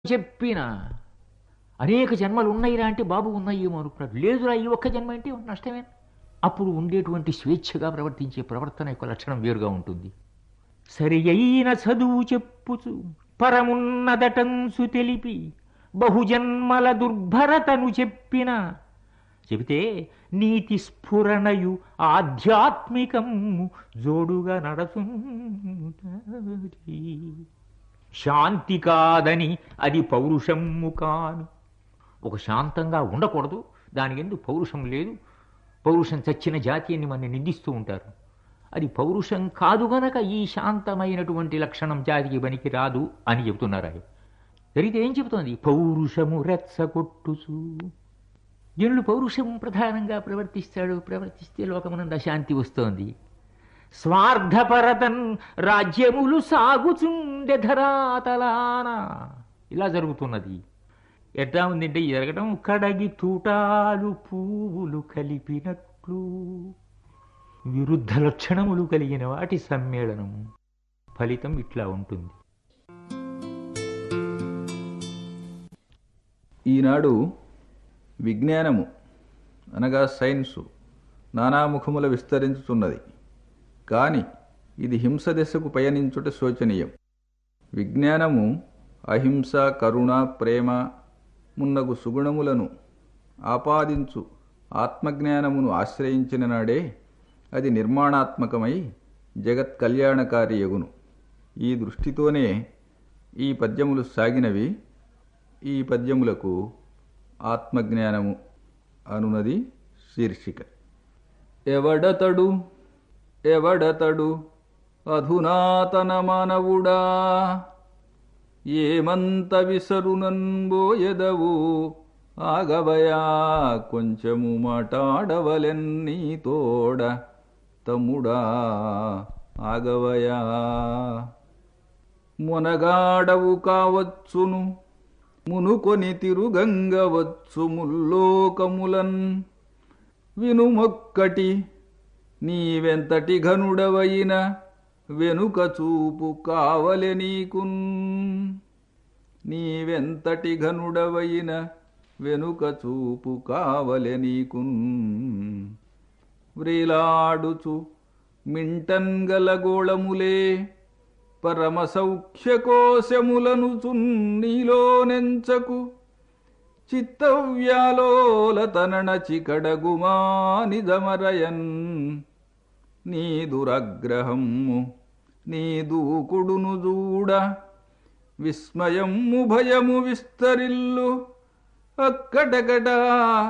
చెప్పినా అనేక జన్మలు ఉన్నాయిరా అంటే బాబు ఉన్నాయేమో అనుకున్నాడు లేదురా ఈ ఒక్క జన్మ అంటే నష్టమే అప్పుడు ఉండేటువంటి స్వేచ్ఛగా ప్రవర్తించే ప్రవర్తన యొక్క లక్షణం వేరుగా ఉంటుంది సరి అయిన చదువు చెప్పుచు పరమున్నదటంసు తెలిపి బహుజన్మల దుర్భరతను చెప్పిన చెబితే నీతి స్ఫురణయు ఆధ్యాత్మికము జోడుగా నడచు శాంతి కాదని అది పౌరుషము కాను ఒక శాంతంగా ఉండకూడదు దానికి ఎందుకు పౌరుషం లేదు పౌరుషం చచ్చిన జాతి అని మన నిందిస్తూ ఉంటారు అది పౌరుషం కాదు గనక ఈ శాంతమైనటువంటి లక్షణం జాతికి పనికి రాదు అని చెబుతున్నారు ఆయన జరిగితే ఏం చెబుతోంది పౌరుషము రెచ్చగొట్టుచు జనులు పౌరుషం ప్రధానంగా ప్రవర్తిస్తాడు ప్రవర్తిస్తే లోకమునంద శాంతి వస్తోంది స్వార్థపరతన్ రాజ్యములు సాగుచుండె ధరాతలాన ఇలా జరుగుతున్నది ఎట్లా ఉందంటే ఈ జరగడం కడగి తూటాలు పువ్వులు కలిపినట్లు విరుద్ధ లక్షణములు కలిగిన వాటి సమ్మేళనం ఫలితం ఇట్లా ఉంటుంది ఈనాడు విజ్ఞానము అనగా సైన్సు నానాముఖముల విస్తరించుతున్నది కాని ఇది హింస దిశకు పయనించుట శోచనీయం విజ్ఞానము అహింస కరుణ ప్రేమ మున్నగు సుగుణములను ఆపాదించు ఆత్మజ్ఞానమును ఆశ్రయించిన నాడే అది నిర్మాణాత్మకమై జగత్ కళ్యాణకారి యగును ఈ దృష్టితోనే ఈ పద్యములు సాగినవి ఈ పద్యములకు ఆత్మజ్ఞానము అనునది శీర్షిక ఎవడతడు ఎవడతడు అధునాతన మానవుడా ఏమంత విసరునన్బోయెదవు ఆగవయా కొంచెము మాటాడవలెన్నీ తోడ తమ్ముడా ఆగవయా మునగాడవు కావచ్చును మునుకొని తిరుగంగవచ్చు ముల్లోకములన్ వినుమొక్కటి నీవెంతటి ఘనుడవైన వెనుక చూపు కావలె నీకున్ నీవెంతటి ఘనుడవైన వెనుక చూపు కావలె నీకున్ వ్రీలాడుచు మింటన్ గలగోళములే పరమ సౌఖ్యకోశములను చున్నీలో నెంచకు చిత్తవ్యాలోలతనణ చికడగుమా నిజమరయన్ నీ దురగ్రహము నీ దూకుడును జూడ విస్మయము భయము విస్తరిల్లు అక్కడకడా